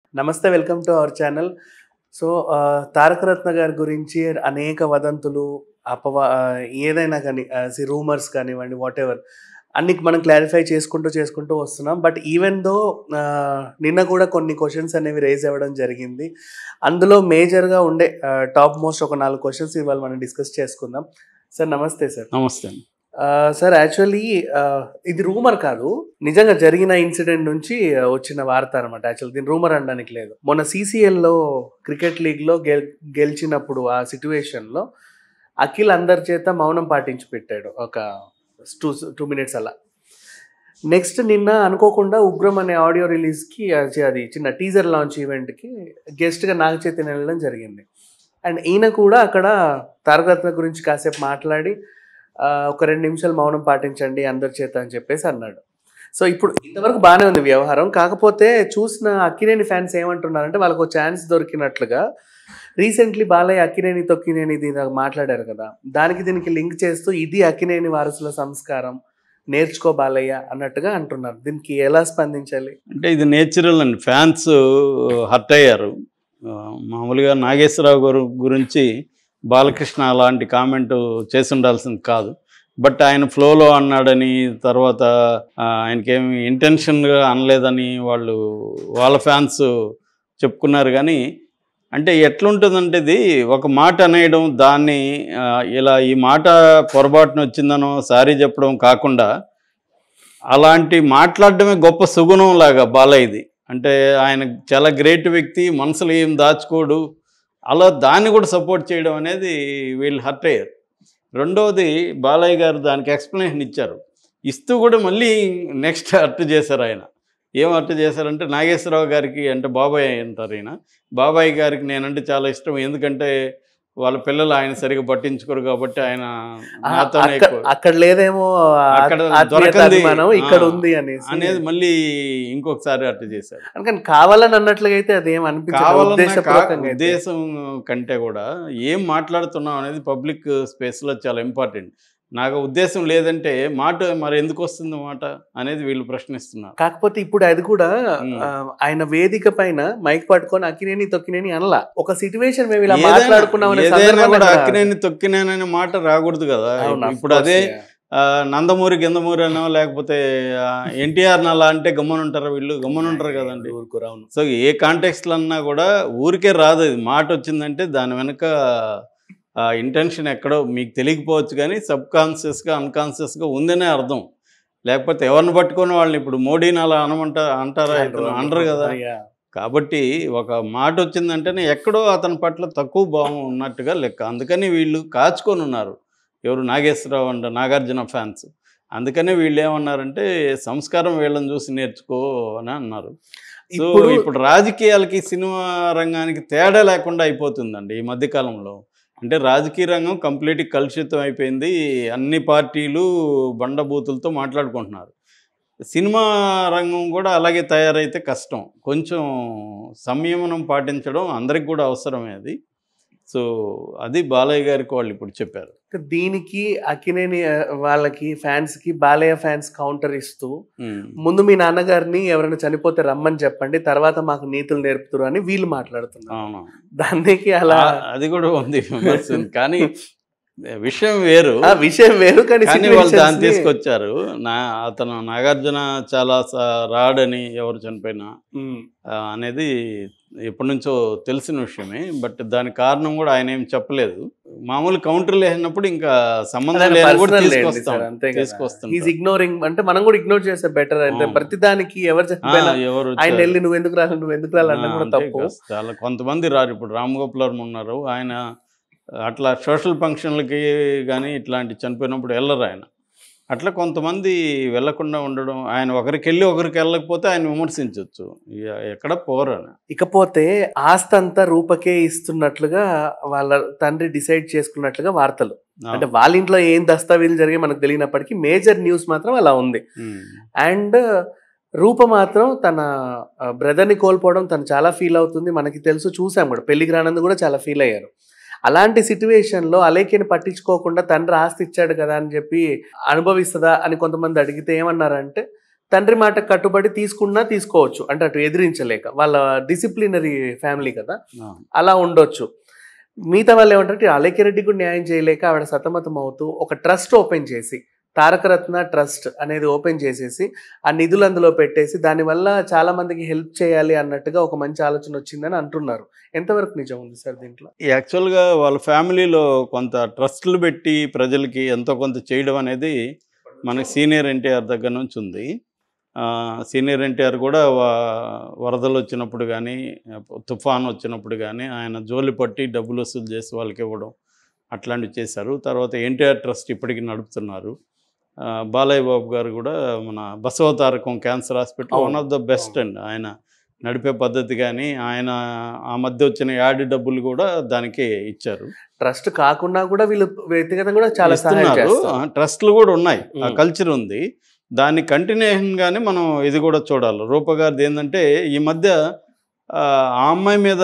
నమస్తే welcome to our channel so Taraka Ratna గారి గురించి అనేక వదంతులు అపవా ఆ, ఏదైనా కానీ రూమర్స్ కానివ్వండి వాట్ ఎవర్ అన్ని మనం క్లారిఫై చేసుకుంటూ చేసుకుంటూ వస్తున్నాం బట్ ఈవెన్ దో నిన్న కూడా కొన్ని క్వశ్చన్స్ అనేవి రేజ్ అవ్వడం జరిగింది అందులో మేజర్గా ఉండే టాప్ మోస్ట్ ఒక నాలుగు క్వశ్చన్స్ ఇవాళ మనం డిస్కస్ చేసుకుందాం సార్ నమస్తే సార్ నమస్తే అండి సార్ యాక్చువల్లీ ఇది రూమర్ కాదు నిజంగా జరిగిన ఇన్సిడెంట్ నుంచి ఆ, వచ్చిన వార్త అనమాట యాక్చువల్ దీని రూమర్ అనడానికి లేదు మొన్న సీసీఎల్లో క్రికెట్ లీగ్లో గెల్ గెలిచినప్పుడు ఆ సిచ్యువేషన్లో అఖిల్ అందరి చేత మౌనం పాటించి పెట్టాడు ఒక టూ టూ మినిట్స్ అలా నెక్స్ట్ నిన్న అనుకోకుండా ఉగ్రం అనే ఆడియో రిలీజ్కి అది చిన్న టీజర్ లాంచ్ ఈవెంట్కి గెస్ట్గా నాగ చైతన్య వెళ్ళడం జరిగింది అండ్ ఈయన కూడా అక్కడ తారకరత్న గురించి కాసేపు మాట్లాడి ఆ, ఒక రెండు నిమిషాలు మౌనం పాటించండి అందరి చేత అని చెప్పేసి అన్నాడు సో ఇప్పుడు ఇంతవరకు బాగానే ఉంది వ్యవహారం కాకపోతే చూసిన అక్కినేని ఫ్యాన్స్ ఏమంటున్నారంటే వాళ్ళకు ఛాన్స్ దొరికినట్లుగా రీసెంట్లీ బాలయ్య అక్కినేని తొక్కినేని ఇది నాకు మాట్లాడారు కదా దానికి దీనికి లింక్ చేస్తూ ఇది అక్కినేని వారసుల సంస్కారం నేర్చుకో బాలయ్య అన్నట్టుగా అంటున్నారు దీనికి ఎలా స్పందించాలి అంటే ఇది నేచురల్ అండి ఫ్యాన్స్ హర్ట్ అయ్యారు ఆ, మామూలుగా నాగేశ్వరరావు గారు గురించి బాలకృష్ణ అలాంటి కామెంట్ చేసి ఉండాల్సింది కాదు బట్ ఆయన ఫ్లోలో అన్నాడని తర్వాత ఆ, ఆయనకేమి ఇంటెన్షన్గా అనలేదని వాళ్ళు వాళ్ళ ఫ్యాన్స్ చెప్పుకున్నారు కానీ అంటే ఎట్లుంటుందంటే ఇది ఒక మాట అనేయడం దాన్ని ఆ, ఇలా ఈ మాట పొరపాటున వచ్చిందనో సారీ చెప్పడం కాకుండా అలాంటి మాట్లాడడమే గొప్ప సుగుణం లాగా బాలయ్యది అంటే ఆయన చాలా గ్రేట్ వ్యక్తి మనసులో ఏం దాచుకోడు అలా దాన్ని కూడా సపోర్ట్ చేయడం అనేది వీళ్ళు హర్ట్ అయ్యారు రెండవది బాలయ్య గారు దానికి ఎక్స్ప్లెనేషన్ ఇచ్చారు ఇస్తూ కూడా మళ్ళీ నెక్స్ట్ హర్ట్ చేశారు ఆయన ఏం హర్ట్ చేశారంటే నాగేశ్వరరావు గారికి అంటే బాబాయ్ అంటారు ఈయన బాబాయ్ గారికి నేనంటే చాలా ఇష్టం ఎందుకంటే వాళ్ళ పిల్లలు ఆయన సరిగా పట్టించుకోరు కాబట్టి ఆయన ఆ, నాతోనే అక్క- ఎక్కువ అక్కడ లేదేమో ఆ అక్కడ ఆత్మీయత, దొరకంది. అభిమానం ఇక్కడ ఆ, ఉంది అనేసి అనేది మళ్ళీ ఇంకొకసారి అట్ట చేశారు అందుకని కావాలని అన్నట్లుగా అయితే అదేం అనిపించదు కావాలన్న కా- ఉద్దేశపూర్వకంగా అయితే. ఉద్దేశం కంటే కూడా ఏం మాట్లాడుతున్నాం అనేది పబ్లిక్ స్పేస్లో చాలా ఇంపార్టెంట్ నాకు ఉద్దేశం లేదంటే మాట మరి ఎందుకు వస్తుంది మాట అనేది వీళ్ళు ప్రశ్నిస్తున్నారు కాకపోతే ఇప్పుడు అది కూడా ఉమ్. ఆ, ఆయన వేదిక పైన మైక్ పట్టుకొని అక్కినేని తొక్కినేని అనలా ఒక సిచ్యువేషన్ మేము ఇలా ఏదైనా- మాట్లాడుకున్నాం అనే ఏదైనా సందర్భాన్ని కూడా అక్కడ- అక్కినేని తొక్కినేననే మాట రాకూడదు కదా అవును, of ఇప్పుడు course, అదే yeah. ఆ, నందమూరి గిందమూరి అనో లేకపోతే ఎన్టీఆర్ నలా అంటే గమ్మనుంటారా వీళ్ళు గమ్మనుంటారు కదండి ఊరుకోరు, అవును. సో ఏ కాంటెక్స్లో అన్నా కూడా ఊరికే రాదు ఇది మాట వచ్చిందంటే దాని వెనుక ఆ ఇంటెన్షన్ ఎక్కడో మీకు తెలియకపోవచ్చు కానీ సబ్ కాన్షియస్గా అన్కాన్షియస్గా ఉందనే అర్థం లేకపోతే ఎవరిని పట్టుకొని వాళ్ళని ఇప్పుడు మోడీని అలా అనమంట అంటారా ఇతను అనరు కదా Yeah. కాబట్టి ఒక మాట వచ్చిందంటేనే ఎక్కడో అతని పట్ల తక్కువ భావం ఉన్నట్టుగా లెక్క అందుకని వీళ్ళు కాచుకొని ఉన్నారు ఎవరు నాగేశ్వరరావు అండ్ నాగార్జున ఫ్యాన్స్ అందుకనే వీళ్ళు ఏమన్నారంటే సంస్కారం వీళ్ళని చూసి నేర్చుకో అని అన్నారు సో ఇప్పుడు ఇప్పుడు రాజకీయాలకి సినిమా రంగానికి తేడా లేకుండా అయిపోతుందండి ఈ మధ్యకాలంలో అంటే రాజకీయ రంగం కంప్లీట్ కలుషితం అయిపోయింది అన్ని పార్టీలు బండబూతులతో మాట్లాడుకుంటున్నారు సినిమా రంగం కూడా అలాగే తయారైతే కష్టం కొంచెం సంయమనం పాటించడం అందరికి కూడా అవసరమే అది సో అది బాలయ్య గారికి వాళ్ళు ఇప్పుడు చెప్పారు దీనికి అక్కినేని ఆ, వాళ్ళకి ఫ్యాన్స్ కి బాలయ్య ఫ్యాన్స్ కౌంటర్ ఇస్తూ ఉమ్. ముందు మీ నాన్నగారిని ఎవరైనా చనిపోతే రమ్మని చెప్పండి తర్వాత మాకు నీతులు నేర్పుతురు అని వీళ్ళు మాట్లాడుతున్నారు అవును దానికి అలా ఆ- అది కూడా ఉంది విమర్శ ఉంది. కానీ విషయం వేరు ఆ విషయం వేరు కానీ కానీ వాళ్ళు situations దాన్ని ని- తీసుకొచ్చారు నా అతను నాగార్జున చాలా స- రాడని ఎవరు చనిపోయినా ఉమ్. ఆ, అనేది ఎప్పటి నుంచో తెలిసిన విషయమే బట్ దాని కారణం కూడా ఆయన ఏం చెప్పలేదు మామూలు కౌంటర్లు వేసినప్పుడు ఇంకా సంబంధం అదే లేని కూడా personal లేండి తీసుకొస్తాం సార్, అంతే కదా. తీసుకొస్తాం ఈజ్ ఇగ్నోరింగ్ అంటే మనం కూడా ఇగ్నోర్ చేస్తే బెటర్ అంటే అవును. ప్రతి దానికి ఎవరు చెప్పినా ఎవరు ఆయన వచ్చారు? వెళ్ళి నువ్వు ఎందుకు రాలి నువ్వు ఎందుకు రాలి అన్న ఆ, కూడా అంతే తప్పు కదా. చాలా కొంతమంది రారు ఇప్పుడు రామ్ గోపాల్ వర్మ ఉన్నారు ఆయన అట్లా సోషల్ ఫంక్షన్లకి కానీ ఇట్లాంటి చనిపోయినప్పుడు వెళ్ళరు ఆయన అట్లా కొంతమంది వెళ్లకుండా ఉండడం ఆయన ఒకరికి వెళ్ళి ఒకరికి వెళ్ళకపోతే ఆయన విమర్శించవచ్చు ఇక ఎక్కడ పోరు అని ఇకపోతే ఆస్తి అంతా రూపకే ఇస్తున్నట్లుగా వాళ్ళ తండ్రి డిసైడ్ చేసుకున్నట్లుగా వార్తలు అంటే వాళ్ళ ఇంట్లో ఏం దస్తావేజులు జరిగాయి మనకు తెలియనప్పటికీ మేజర్ న్యూస్ మాత్రం అలా ఉంది ఉమ్. అండ్ రూప మాత్రం తన బ్రదర్ని కోల్పోవడం తను చాలా ఫీల్ అవుతుంది మనకి తెలుసు చూసాం కూడా పెళ్లికి రానందు కూడా చాలా ఫీల్ అయ్యారు అలాంటి సిచ్యువేషన్లో అలేఖ్యని పట్టించుకోకుండా తండ్రి ఆస్తి ఇచ్చాడు కదా అని చెప్పి అనుభవిస్తుందా అని కొంతమంది అడిగితే ఏమన్నారంటే తండ్రి మాట కట్టుబడి తీసుకున్నా తీసుకోవచ్చు అంటే అటు ఎదిరించలేక వాళ్ళ డిసిప్లినరీ ఫ్యామిలీ కదా ఆ. అలా ఉండొచ్చు మిగతా వాళ్ళు ఏమంటారు అలేఖ్య రెడ్డి కూడా న్యాయం చేయలేక ఆవిడ సతమతం అవుతూ ఒక ట్రస్ట్ ఓపెన్ చేసి తారకరత్న ట్రస్ట్ అనేది ఓపెన్ చేసేసి ఆ నిధులు అందులో పెట్టేసి దానివల్ల చాలా మందికి హెల్ప్ చేయాలి అన్నట్టుగా ఒక మంచి ఆలోచన వచ్చిందని అంటున్నారు ఎంతవరకు నిజం ఉంది సార్ దీంట్లో యాక్చువల్గా వాళ్ళ ఫ్యామిలీలో కొంత ట్రస్టులు పెట్టి ప్రజలకి ఎంతో కొంత చేయడం అనేది మనకి సీనియర్ ఎన్టీఆర్ దగ్గర నుంచి ఉంది ఆ, సీనియర్ ఎన్టీఆర్ కూడా వా- వరదలు వచ్చినప్పుడు కానీ తుఫాన్ వచ్చినప్పుడు కానీ ఆయన జోలి పట్టి డబ్బులు వసూలు చేసి వాళ్ళకి ఇవ్వడం అట్లాంటివి చేశారు తర్వాత ఎన్టీఆర్ ట్రస్ట్ ఇప్పటికీ నడుపుతున్నారు ఆ, బాలయ్య బాబు గారు కూడా మన Basavatarakam cancer hospital one of the best అండి ఆయన నడిపే పద్ధతి కానీ ఆయన ఆ మధ్య వచ్చిన యాడ్ డబ్బులు కూడా దానికి ఇచ్చారు ట్రస్ట్ కాకుండా కూడా వీళ్ళు వ్యక్తిగతంగా కూడా చాలా సహాయం ఇస్తున్నారు చేస్తారు ట్రస్ట్లు కూడా ఉన్నాయి ఆ ఉమ్. కల్చర్ ఉంది దాని కంటిన్యూషన్ గానే మనం ఇది కూడా చూడాలి రూప గారిది ఏంటంటే ఈ మధ్య ఆ ఆ అమ్మాయి మీద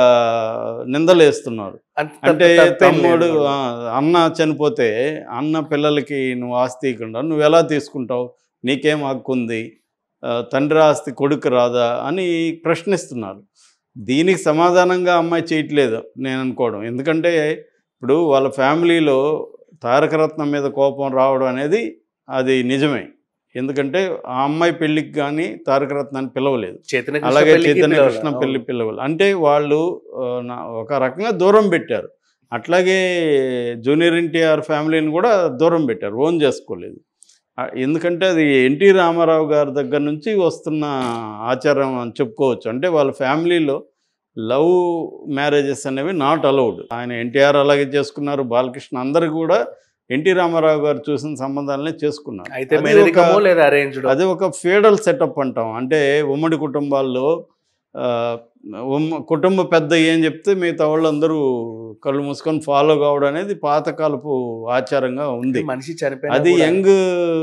నిందలు వేస్తున్నారు అంత అంటే తప్పేం తమ్ముడు లేదు. ఆ, అన్న చనిపోతే అన్న పిల్లలకి నువ్వు ఆస్తి ఇవ్వకుండా నువ్వు ఎలా తీసుకుంటావు నీకేం హక్కు ఉంది ఆ, తండ్రి ఆస్తి కొడుకు రాదా అని ప్రశ్నిస్తున్నారు దీనికి సమాధానంగా అమ్మాయి చేయట్లేదు నేను అనుకోవడం ఎందుకంటే ఇప్పుడు వాళ్ళ ఫ్యామిలీలో తారకరత్నం మీద కోపం రావడం అనేది అది నిజమే ఎందుకంటే ఆ అమ్మాయి పెళ్ళికి కానీ తారకరత్నాన్ని పిలవలేదు చైతన్య కృష్ణ అలాగే పెళ్ళికి చైతన్య పిలవాలి. కృష్ణ అవును. పెళ్లి పిల్లలు అంటే వాళ్ళు ఆ, నా- ఒక రకంగా దూరం పెట్టారు అట్లాగే జూనియర్ ఎన్టీఆర్ ఫ్యామిలీని కూడా దూరం పెట్టారు ఓన్ చేసుకోలేదు ఆ, ఎందుకంటే అది ఎన్టీ రామారావు గారి దగ్గర నుంచి వస్తున్న ఆచారం అని చెప్పుకోవచ్చు అంటే వాళ్ళ ఫ్యామిలీలో లవ్ మ్యారేజెస్ అనేవి నాట్ అలౌడ్ ఆయన ఎన్టీఆర్ అలాగే చేసుకున్నారు బాలకృష్ణ అందరు కూడా ఎన్టీ రామారావు గారు చూసిన సంబంధాలనే చేసుకున్నారు అయితే అది ఒక- మేనరికమో లేదా అరేంజ్డ్ అది ఒక ఫేడల్ సెటప్ అంటాం అంటే ఉమ్మడి కుటుంబాల్లో ఆ, ఉమ్మ కుటుంబ పెద్ద ఏం చెప్తే మిగతా వాళ్ళందరూ కళ్ళు మూసుకొని ఫాలో కావడం అనేది పాతకాలపు ఆచారంగా ఉంది మనిషి చనిపోయినా అది కూడా యంగ్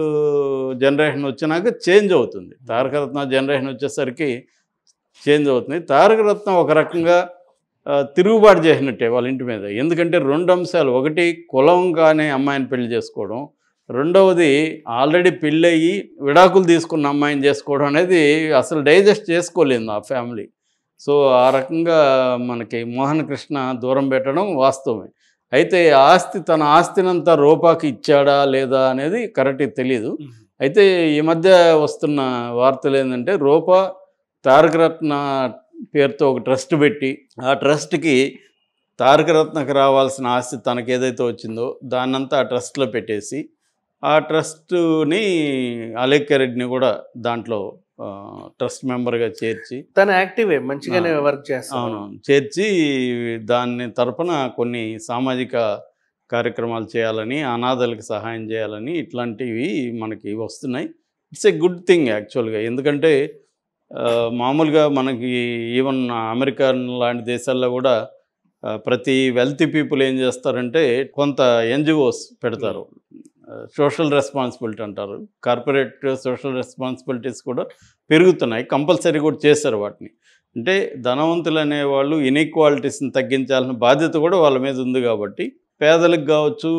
జనరేషన్ వచ్చినాక చేంజ్ అవుతుంది తారకరత్న జనరేషన్ వచ్చేసరికి చేంజ్ అవుతుంది తారకరత్న ఒక రకంగా ఆ, తిరుగుబాటు చేసినట్టే వాళ్ళ ఇంటి మీద ఎందుకంటే రెండు అంశాలు ఒకటి కులం కానీ అమ్మాయిని పెళ్లి చేసుకోవడం రెండవది ఆల్రెడీ పెళ్ళయి విడాకులు తీసుకున్న అమ్మాయిని చేసుకోవడం అనేది అసలు డైజెస్ట్ చేసుకోలేదు ఆ ఫ్యామిలీ సో ఆ రకంగా మనకి మోహన్ కృష్ణ దూరం పెట్టడం వాస్తవమే అయితే ఆస్తి తన ఆస్తినంతా రూపాకి ఇచ్చాడా లేదా అనేది కరెక్ట్ తెలియదు ఉమ్. అయితే ఈ మధ్య వస్తున్న వార్తలు ఏంటంటే రూప తారకరత్న పేరుతో ఒక ట్రస్ట్ పెట్టి ఆ ట్రస్ట్కి తారకరత్నకు రావాల్సిన ఆస్తి తనకు ఏదైతే వచ్చిందో దాన్నంతా ఆ ట్రస్ట్లో పెట్టేసి ఆ ట్రస్ట్ని అలేఖ్య రెడ్డిని కూడా దాంట్లో ఆ, ట్రస్ట్ మెంబర్గా చేర్చి తను యాక్టివే మంచిగానే ఆ. వర్క్ చేస్తాను అవును చేర్చి దాన్ని తరపున కొన్ని సామాజిక కార్యక్రమాలు చేయాలని అనాథలకు సహాయం చేయాలని ఇట్లాంటివి మనకి వస్తున్నాయి ఇట్స్ ఏ గుడ్ థింగ్ యాక్చువల్గా ఎందుకంటే ఆ, మామూలుగా మనకి ఈవెన్ అమెరికా లాంటి దేశాల్లో కూడా ఆ, ప్రతి వెల్తీ పీపుల్ ఏం చేస్తారంటే కొంత ఎన్జిఓస్ పెడతారు సోషల్ రెస్పాన్సిబిలిటీ అంటారు కార్పొరేట్ సోషల్ రెస్పాన్సిబిలిటీస్ కూడా పెరుగుతున్నాయి కంపల్సరీ కూడా చేస్తారు వాటిని అంటే ధనవంతులు అనేవాళ్ళు ఇన్ఈక్వాలిటీస్ని తగ్గించాల్సిన బాధ్యత కూడా వాళ్ళ మీద ఉంది కాబట్టి పేదలకు కావచ్చు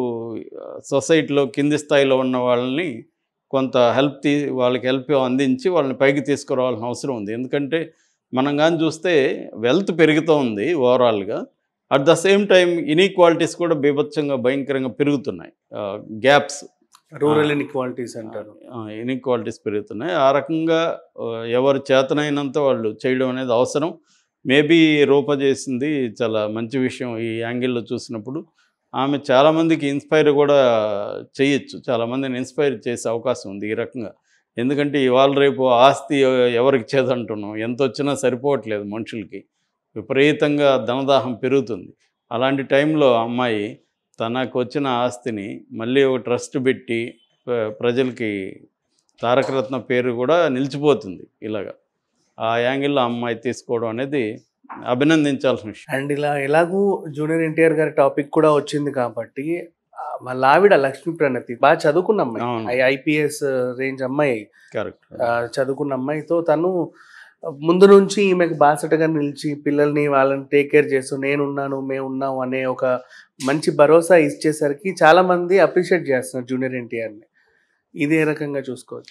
సొసైటీలో కింది స్థాయిలో ఉన్న వాళ్ళని కొంత హెల్ప్ తీ వాళ్ళకి హెల్ప్ అందించి వాళ్ళని పైకి తీసుకురావాల్సిన అవసరం ఉంది ఎందుకంటే మనం కానీ చూస్తే వెల్త్ పెరుగుతూ ఉంది ఓవరాల్గా at the same time inequalities కూడా బీభత్సంగా భయంకరంగా పెరుగుతున్నాయి గ్యాప్స్ రూరల్ ఇన్ఈక్వాలిటీస్ అంటారు ఇన్ఈక్వాలిటీస్ పెరుగుతున్నాయి ఆ రకంగా ఆ, ఎవరు చేతనైనంత వాళ్ళు చేయడం అనేది అవసరం మేబీ రూప చేసింది చాలా మంచి విషయం ఈ యాంగిల్లో చూసినప్పుడు ఆమె చాలామందికి ఇన్స్పైర్ కూడా చేయొచ్చు చాలామందిని ఇన్స్పైర్ చేసే అవకాశం ఉంది ఈ రకంగా ఎందుకంటే ఇవాళ రేపు ఆస్తి ఎవరికి చేదంటున్నాం ఎంత వచ్చినా సరిపోవట్లేదు మనుషులకి విపరీతంగా ధనదాహం పెరుగుతుంది అలాంటి టైంలో అమ్మాయి తనకు వచ్చిన ఆస్తిని మళ్ళీ ఒక ట్రస్ట్ పెట్టి ప్ర- ప్రజలకి తారకరత్న పేరు కూడా నిలిచిపోతుంది ఇలాగా ఆ యాంగిల్లో అమ్మాయి తీసుకోవడం అనేది అభినందించాల్సిన విషయం అండ్ ఇలా ఎలాగూ జూనియర్ ఎన్టీఆర్ గారి టాపిక్ కూడా వచ్చింది కాబట్టి ఆ, వాళ్ళ ఆవిడ లక్ష్మీ ప్రణతి బాగా చదువుకున్న అమ్మాయి అవును. ఐపీఎస్ రేంజ్ అమ్మాయి కరెక్ట్ ఆ, చదువుకున్న అమ్మాయితో తను ముందు నుంచి ఈమెకు బాసటగా నిలిచి పిల్లల్ని వాళ్ళని టేక్ కేర్ చేస్తూ నేనున్నాను మేమున్నాం అనే ఒక మంచి భరోసా ఇచ్చేసరికి చాలా మంది అప్రిషియేట్ చేస్తున్నారు జూనియర్ ఎన్టీఆర్ని ఇది ఏ రకంగా చూసుకోవచ్చు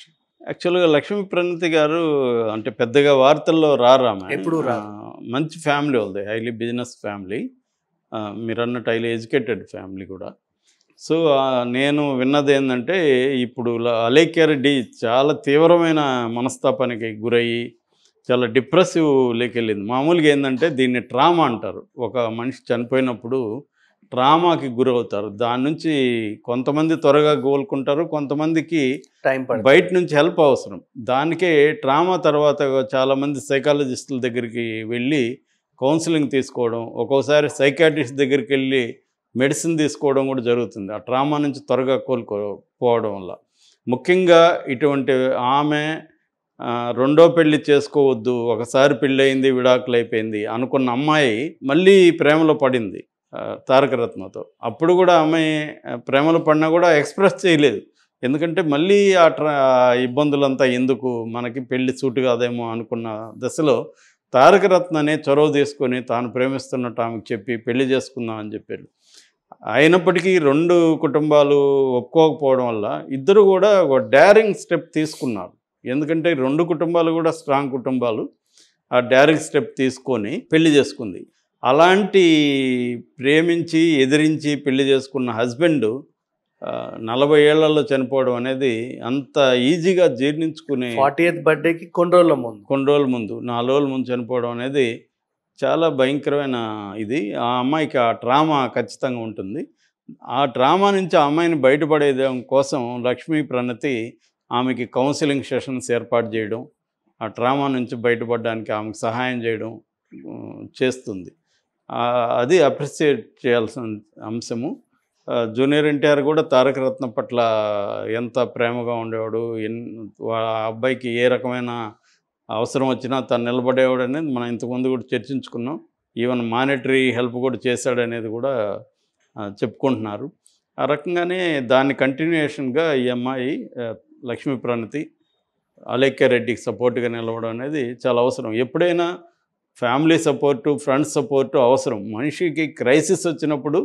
యాక్చువల్గా లక్ష్మీ ప్రణతి గారు అంటే పెద్దగా వార్తల్లో రారు ఆమె ఎప్పుడూ రారు. ఆ, మంచి ఫ్యామిలీ వాళ్ళది హైలీ బిజినెస్ ఫ్యామిలీ ఆ, మీరు అన్నట్టు హైలీ ఎడ్యుకేటెడ్ ఫ్యామిలీ కూడా సో ఆ, నేను విన్నది ఏంటంటే ఇప్పుడు ల- అలేఖ్య రెడ్డి చాలా తీవ్రమైన మనస్తాపానికి గురయ్యి చాలా డిప్రెసివ్ లేకెళ్ళింది మామూలుగా ఏంటంటే దీన్ని ట్రామా అంటారు ఒక మనిషి చనిపోయినప్పుడు ట్రామాకి గురవుతారు దాని నుంచి కొంతమంది త్వరగా కోలుకుంటారు కొంతమందికి టైం పడుతుంది బయట నుంచి హెల్ప్ అవసరం దానికే ట్రామా తర్వాత చాలామంది సైకాలజిస్టుల దగ్గరికి వెళ్ళి కౌన్సిలింగ్ తీసుకోవడం ఒక్కోసారి సైకాట్రిస్ట్ దగ్గరికి వెళ్ళి మెడిసిన్ తీసుకోవడం కూడా జరుగుతుంది ఆ ట్రామా నుంచి త్వరగా కోలుకోపోవడం వల్ల ముఖ్యంగా ఇటువంటి ఆమె ఆ, రెండో పెళ్లి చేసుకోవద్దు ఒకసారి పెళ్ళి అయింది విడాకులు అయిపోయింది అనుకున్న అమ్మాయి మళ్ళీ ప్రేమలో పడింది ఆ, తారకరత్నతో అప్పుడు కూడా అమ్మాయి ఆ, ప్రేమలో పడినా కూడా ఎక్స్ప్రెస్ చేయలేదు ఎందుకంటే మళ్ళీ ఆ ట్రా ఆ ఇబ్బందులంతా ఎందుకు మనకి పెళ్లి సూటు కాదేమో అనుకున్న దశలో తారకరత్ననే చొరవ తీసుకొని తాను ప్రేమిస్తున్నట్టు ఆమెకు చెప్పి పెళ్లి చేసుకుందాం అని చెప్పారు అయినప్పటికీ రెండు కుటుంబాలు ఒప్పుకోకపోవడం వల్ల ఇద్దరు కూడా ఒక డేరింగ్ స్టెప్ తీసుకున్నారు ఎందుకంటే రెండు కుటుంబాలు కూడా స్ట్రాంగ్ కుటుంబాలు ఆ డైరెక్ట్ స్టెప్ తీసుకొని పెళ్లి చేసుకుంది అలాంటి ప్రేమించి ఎదిరించి పెళ్లి చేసుకున్న హస్బెండ్ నలభై ఏళ్లలో చనిపోవడం అనేది అంత ఈజీగా జీర్ణించుకునే ఫార్టీ ఎయిత్ బర్త్డేకి కొన్ని రోజుల ముందు కొన్ని రోజుల ముందు నాలుగు రోజుల ముందు చనిపోవడం అనేది చాలా భయంకరమైన ఇది ఆ అమ్మాయికి ఆ ట్రామా ఖచ్చితంగా ఉంటుంది ఆ ట్రామా నుంచి ఆ అమ్మాయిని బయటపడేయడం కోసం లక్ష్మీ ప్రణతి ఆమెకి కౌన్సిలింగ్ సెషన్స్ ఏర్పాటు చేయడం ఆ ట్రామా నుంచి బయటపడడానికి ఆమెకు సహాయం చేయడం ఉమ్, చేస్తుంది ఆ, అది అప్రిషియేట్ చేయాల్సిన అంశము ఆ, జూనియర్ ఎన్టీఆర్ కూడా తారక రత్న పట్ల ఎంత ప్రేమగా ఉండేవాడు ఎన్ వా- ఆ అబ్బాయికి ఏ రకమైన అవసరం వచ్చినా తను నిలబడేవాడు అనేది మనం ఇంతకుముందు కూడా చర్చించుకున్నాం ఈవెన్ మానిటరీ హెల్ప్ కూడా చేశాడనేది కూడా ఆ, చెప్పుకుంటున్నారు ఆ రకంగానే దాని కంటిన్యూషన్గా ఈ అమ్మాయి ఆ, లక్ష్మీ ప్రణతి అలేఖ్య రెడ్డికి సపోర్ట్గా నిలవడం అనేది చాలా అవసరం ఎప్పుడైనా ఫ్యామిలీ సపోర్టు ఫ్రెండ్స్ సపోర్టు అవసరం మనిషికి క్రైసిస్ వచ్చినప్పుడు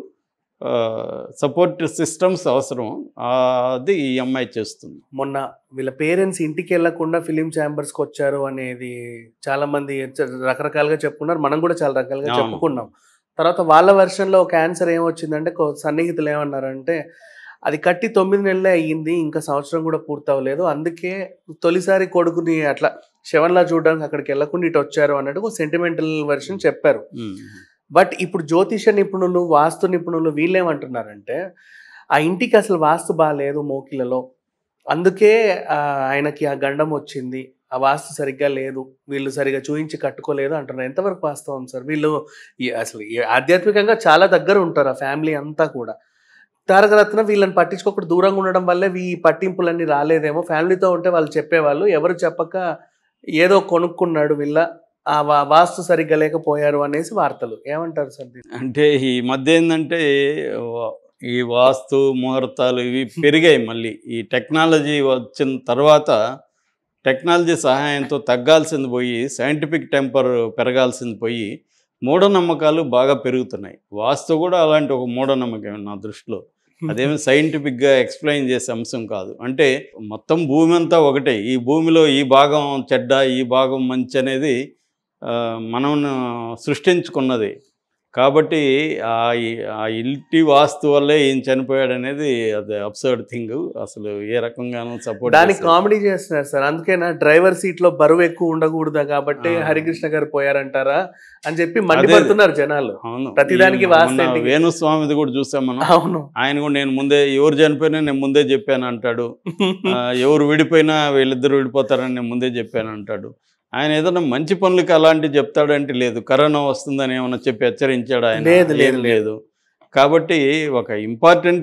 సపోర్ట్ సిస్టమ్స్ అవసరం ఆ, అది ఈ అమ్మాయి చేస్తుంది మొన్న వీళ్ళ పేరెంట్స్ ఇంటికి వెళ్లకుండా ఫిలిం ఛాంబర్స్కి వచ్చారు అనేది చాలా మంది చ- రకరకాలుగా చెప్పుకున్నారు మనం కూడా చాలా రకాలుగా అవును. చెప్పుకున్నాం తర్వాత వాళ్ళ వెర్షన్లో ఒక ఆన్సర్ ఏమొచ్చిందంటే కొ- సన్నిహితులు ఏమన్నారంటే అది కట్టి తొమ్మిది నెలలే అయ్యింది ఇంకా సంవత్సరం కూడా పూర్తవలేదు అందుకే తొలిసారి కొడుకుని అట్లా శవన్లా చూడడానికి అక్కడికి వెళ్ళకుండా ఇటు వచ్చారు అన్నట్టు ఒక సెంటిమెంటల్ వెర్షన్ చెప్పారు ఉమ్. బట్ ఇప్పుడు జ్యోతిష నిపుణులు వాస్తు నిపుణులు వీళ్ళేమంటున్నారంటే ఆ ఇంటికి అసలు వాస్తు బాగాలేదు మోకిలలో అందుకే ఆ, ఆయనకి ఆ గండం వచ్చింది ఆ వాస్తు సరిగ్గా లేదు వీళ్ళు సరిగ్గా చూయించి కట్టుకోలేదు అంటున్నారు ఎంతవరకు వాస్తవం సార్ వీళ్ళు ఈ- అసలు ఈ ఆధ్యాత్మికంగా చాలా దగ్గర ఉంటారు ఆ ఫ్యామిలీ అంతా కూడా తారకరత్న వీళ్ళని పట్టించుకోకుండా దూరంగా ఉండడం వల్లే ఈ పట్టింపులన్నీ రాలేదేమో ఫ్యామిలీతో ఉంటే వాళ్ళు చెప్పేవాళ్ళు ఎవరు చెప్పక ఏదో కొనుక్కున్నాడు వీళ్ళ ఆ వా- వాస్తు సరిగ్గా లేకపోయారు అనేసి వార్తలు ఏమంటారు సార్ దీన్ని? అంటే ఈ మధ్య ఏంటంటే వా- ఈ వాస్తు ముహూర్తాలు ఇవి పెరిగాయి మళ్ళీ ఈ టెక్నాలజీ వచ్చిన తర్వాత టెక్నాలజీ సహాయంతో తగ్గాల్సింది పోయి సైంటిఫిక్ టెంపర్ పెరగాల్సింది పోయి మూఢనమ్మకాలు బాగా పెరుగుతున్నాయి వాస్తు కూడా అలాంటి ఒక మూఢనమ్మకం నా దృష్టిలో అదేమి సైంటిఫిక్గా ఎక్స్ప్లెయిన్ చేసే అంశం కాదు అంటే మొత్తం భూమి అంతా ఒకటే ఈ భూమిలో ఈ భాగం చెడ్డ ఈ భాగం మంచి అనేది ఆ, మనం సృష్టించుకున్నది కాబట్టి ఆ ఈ- ఆ ఇంటి వాస్తు వల్లే ఈయన చనిపోయాడు అనేది అది అబ్సర్డ్ థింగ్ అసలు ఏ రకంగానూ సపోర్ట్ దానికి కామెడీ చేస్తున్నారు సార్ అందుకేనా డ్రైవర్ సీట్ లో బరువు ఎక్కువ ఉండకూడదు కాబట్టి ఆ. హరికృష్ణ గారు పోయారంటారా అని చెప్పి మండిపడుతున్నారు జనాలు అవును ప్రతిదానికి ఈ వాస్తు మొన్న ఏంటి? వేణుస్వామిది కూడా చూసాం మనం అవును ఆయన కూడా నేను ముందే ఎవరు చనిపోయినా నేను ముందే చెప్పాను అంటాడు ఆ, ఎవరు విడిపోయినా వీళ్ళిద్దరు విడిపోతారని నేను ముందే చెప్పాను అంటాడు ఆయన ఏదైనా మంచి పనులకి అలాంటివి చెప్తాడంటే లేదు కరోనా వస్తుందని ఏమన్నా చెప్పి హెచ్చరించాడు ఆయన లేదు, లేదు, ఏం లేదు కాబట్టి ఒక ఇంపార్టెంట్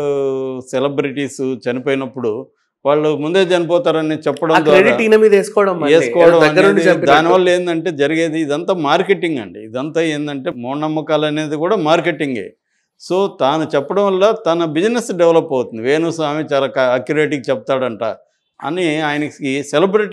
సెలబ్రిటీస్ చనిపోయినప్పుడు వాళ్ళు ముందే చనిపోతారని చెప్పడం ఆ ద్వారా క్రెడిట్ ఈయన మీద వేసుకోవడం మళ్ళీ. వేసుకోవడం దగ్గర నుండి అనేది చంపినట్టు. దానివల్ల ఏంటంటే జరిగేది ఇదంతా మార్కెటింగ్ అండి ఇదంతా ఏంటంటే మూఢనమ్మకాలు అనేది కూడా మార్కెటింగే సో తాను చెప్పడం వల్ల తన బిజినెస్ డెవలప్ అవుతుంది వేణుస్వామి చాలా అక్యురేట్గా చెప్తాడంట అని ఆయనకి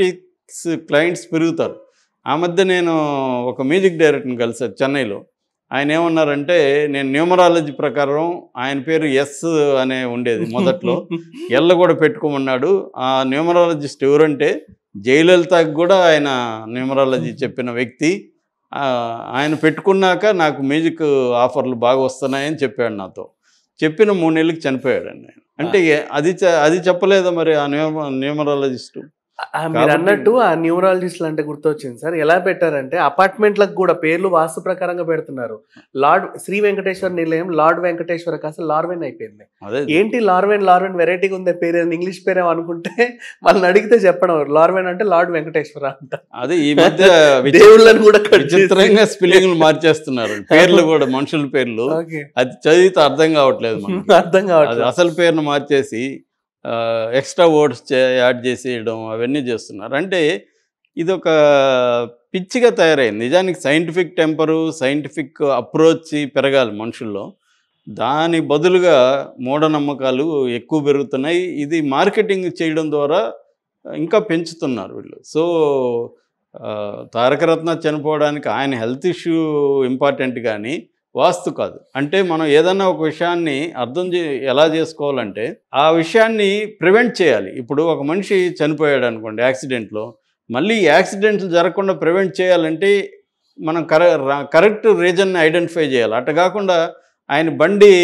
సెలబ్రిటీస్ క్లయింట్స్ పెరుగుతారు ఆ మధ్య నేను ఒక మ్యూజిక్ డైరెక్టర్ని కలిసాను చెన్నైలో ఆయన ఏమన్నారంటే నేను న్యూమరాలజీ ప్రకారం ఆయన పేరు ఎస్ అనే ఉండేది మొదట్లో ఎల్ల కూడా పెట్టుకోమన్నాడు ఆ న్యూమరాలజిస్ట్ ఎవరంటే జయలలితకు కూడా ఆయన న్యూమరాలజీ చెప్పిన వ్యక్తి ఆ, ఆయన పెట్టుకున్నాక నాకు మ్యూజిక్ ఆఫర్లు బాగా వస్తున్నాయని చెప్పాడు నాతో చెప్పిన మూడు నెలలకు చనిపోయాడండి ఆయన. అంటే ఏ- అది చె- అది చెప్పలేదా మరి ఆ న్యూమ న్యూమరాలజిస్టు ఆ, మీరు కాబట్టి- అన్నట్టు ఆ న్యూమరాలజిస్ట్లు అంటే గుర్తొచ్చింది సార్ ఎలా పెట్టారంటే అపార్ట్మెంట్లకు కూడా పేర్లు వాస్తు ప్రకారంగా పెడుతున్నారు లార్డ్ శ్రీ వెంకటేశ్వర నిలయం లార్డ్ వెంకటేశ్వర కాస్త లార్వెన్ అయిపోయింది అదే ఏంటి లార్వెన్ లార్వెన్ వెరైటీగా ఉంది పేరు ఏదైనా ఇంగ్లీష్ పేరేమో అనుకుంటే వాళ్ళని అడిగితే చెప్పడం లార్వెన్ అంటే లార్డ్ వెంకటేశ్వర అంట అదే ఈ మధ్య విచి- దేవుళ్ళని కూడా cut చేసి- విచిత్రంగా స్పెల్లింగ్లు మార్చేస్తున్నారు పేర్లు కూడా మనుషుల పేర్లు ఓకే అది చదివితే అర్థం కావట్లేదు మనకి అర్థం అది కావట్లేదు అసలు పేరును మార్చేసి ఎక్స్ట్రా వర్డ్స్ యాడ్ చేసేయడం అవన్నీ చేస్తున్నారు అంటే ఇది ఒక పిచ్చిగా తయారైంది నిజానికి సైంటిఫిక్ టెంపరు సైంటిఫిక్ అప్రోచ్ పెరగాలి మనుషుల్లో దాని బదులుగా మూఢనమ్మకాలు ఎక్కువ పెరుగుతున్నాయి ఇది మార్కెటింగ్ చేయడం ద్వారా ఇంకా పెంచుతున్నారు వీళ్ళు సో ఆ, తారకరత్న చనిపోవడానికి ఆయన హెల్త్ ఇష్యూ ఇంపార్టెంట్ కానీ వాస్తు కాదు అంటే మనం ఏదన్నా ఒక విషయాన్ని అర్థం చే ఎలా చేసుకోవాలంటే ఆ విషయాన్ని ప్రివెంట్ చేయాలి ఇప్పుడు ఒక మనిషి చనిపోయాడు అనుకోండి యాక్సిడెంట్లో మళ్ళీ యాక్సిడెంట్లు జరగకుండా ప్రివెంట్ చేయాలంటే మనం కర కరెక్ట్ రీజన్ని ఐడెంటిఫై చేయాలి అట్ట కాకుండా ఆయన బండి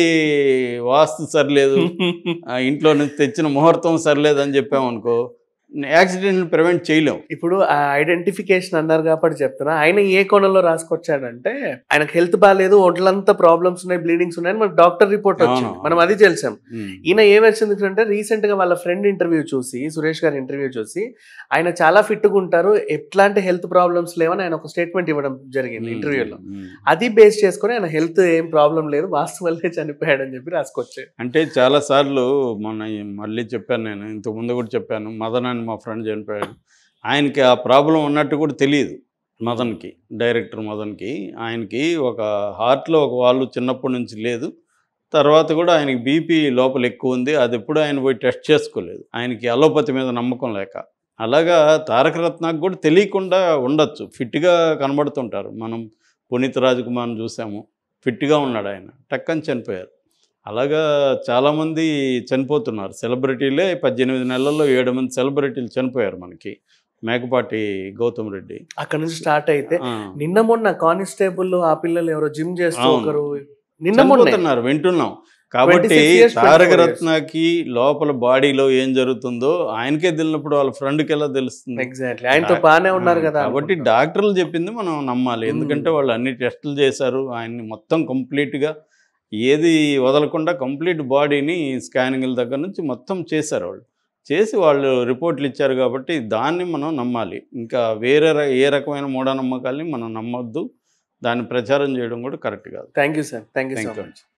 వాస్తు సరిలేదు ఆ ఇంట్లో నుంచి తెచ్చిన ముహూర్తం సరిలేదు అని చెప్పామనుకో యాక్సిడెంట్ ప్రివెంట్ చేయలేం ఇప్పుడు ఆ ఐడెంటిఫికేషన్ అన్నారు కాబట్టి చెప్తున్నా ఆయన ఏ కోణంలో రాసుకొచ్చాడంటే ఆయనకు హెల్త్ బాగాలేదు ఒంట్లంతా ప్రాబ్లమ్స్ ఉన్నాయి బ్లీడింగ్స్ ఉన్నాయని మనకు డాక్టర్ రిపోర్ట్ వచ్చింది అవును. మనం అది తెలిసాం ఈయన ఏం వచ్చింది అంటే రీసెంట్ గా వాళ్ళ ఫ్రెండ్ ఇంటర్వ్యూ చూసి సురేష్ గారి ఇంటర్వ్యూ చూసి ఆయన చాలా ఫిట్ గా ఉంటారు ఎట్లాంటి హెల్త్ ప్రాబ్లమ్స్ లేవని ఆయన ఒక స్టేట్మెంట్ ఇవ్వడం జరిగింది ఇంటర్వ్యూలో అది బేస్ చేసుకొని ఆయన హెల్త్ ఏం ప్రాబ్లం లేదు వాస్తు వల్లే చనిపోయాడని చెప్పి రాసుకొచ్చాడు అంటే చాలా సార్లు మొన్న ఈ- మళ్ళీ చెప్పాను నేను ఇంతకు ముందు కూడా చెప్పాను మదన్ అని మా ఫ్రెండ్ చనిపోయాడు ఆయనకి ఆ ప్రాబ్లం ఉన్నట్టు కూడా తెలియదు మదన్కి డైరెక్టర్ మదన్కి ఆయనకి ఒక హార్ట్లో ఒక వాళ్ళు చిన్నప్పటి నుంచి లేదు తర్వాత కూడా ఆయనకి బీపీ లోపల ఎక్కువ ఉంది అది ఎప్పుడు ఆయన పోయి టెస్ట్ చేసుకోలేదు ఆయనకి అలోపతి మీద నమ్మకం లేక అలాగా తారకరత్నకు కూడా తెలియకుండా ఉండొచ్చు ఫిట్గా కనబడుతుంటారు మనం పునీత్ రాజకుమార్ని చూసాము ఫిట్గా ఉన్నాడు ఆయన టక్కని చనిపోయారు అలాగా చాలామంది చనిపోతున్నారు సెలబ్రిటీలే పద్దెనిమిది నెలల్లో ఏడు మంది సెలబ్రిటీలు చనిపోయారు మనకి మేకపాటి గౌతమ్ రెడ్డి అక్కడ నుంచి స్టార్ట్ అయితే ఆ, నిన్న మొన్న కానిస్టేబుల్ ఆ పిల్లలు ఎవరో జిమ్ చేస్తూ అవును. ఒకరు నిన్న మొన్న చనిపోతున్నారు వింటున్నాం కాబట్టి 26 years, 24 తారకరత్నకి లోపల బాడీలో ఏం జరుగుతుందో ఆయనకే తెలిసినప్పుడు వాళ్ళ ఫ్రెండ్కి ఎలా తెలుస్తుంది ఎగ్జాక్ట్లీ ఆయనతో బాగానే ఉన్నారు కదా కాబట్టి అనుకుంటా. డాక్టర్లు చెప్పింది మనం నమ్మాలి మ్మ్. ఎందుకంటే వాళ్ళు అన్ని టెస్టులు చేశారు ఆయన్ని మొత్తం కంప్లీట్గా ఏది వదలకుండా కంప్లీట్ బాడీని స్కానింగ్ల దగ్గర నుంచి మొత్తం చేశారు వాళ్ళు చేసి వాళ్ళు రిపోర్ట్లు ఇచ్చారు కాబట్టి దాన్ని మనం నమ్మాలి ఇంకా వేరే ర- ఏ రకమైన మూఢనమ్మకాల్ని మనం నమ్మొద్దు దాన్ని ప్రచారం చేయడం కూడా కరెక్ట్ కాదు thank you sir thank you so Thank you. Much